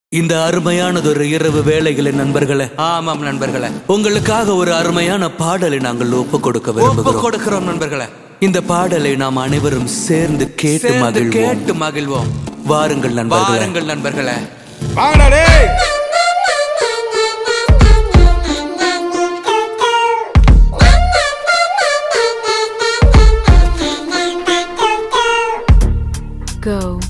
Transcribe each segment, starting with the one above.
இந்த அருமையானதொரு இரவு வேளைகளை நண்பர்களே ஆமாம் நண்பர்களே உங்களுக்காக ஒரு அருமையான பாடலை நாங்கள் ஒப்பு கொடுக்க ஒப்பு விரும்புகிறோம் கொடுக்கிறோம் நண்பர்களே இந்த பாடலை நாம் அனைவரும் சேர்ந்து கேட்டு சேர்ந்து மகிழ்வோம் கேட்டு மகிழ்வோம் வாருங்கள் நண்பர்களே வாருங்கள் நண்பர்களே வாங்கடா டேய் Go.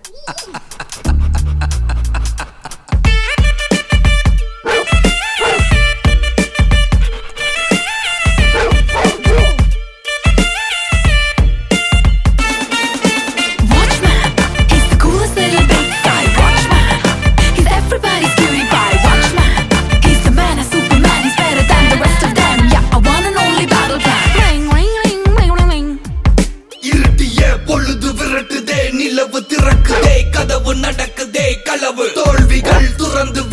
Watchman, he's the coolest little big guy. Watchman, he's everybody's cutie pie. Watchman, he's the man, a superman. He's better than the rest of them. Yeah, a one and only battle plan. Ring, ring, ring, ring, ring, ring. இருட்டிய பொழுது விரட்டுதே நிலவு திறக்குதே கதவு நடக்குதே களவு தோல்விகள் துறந்து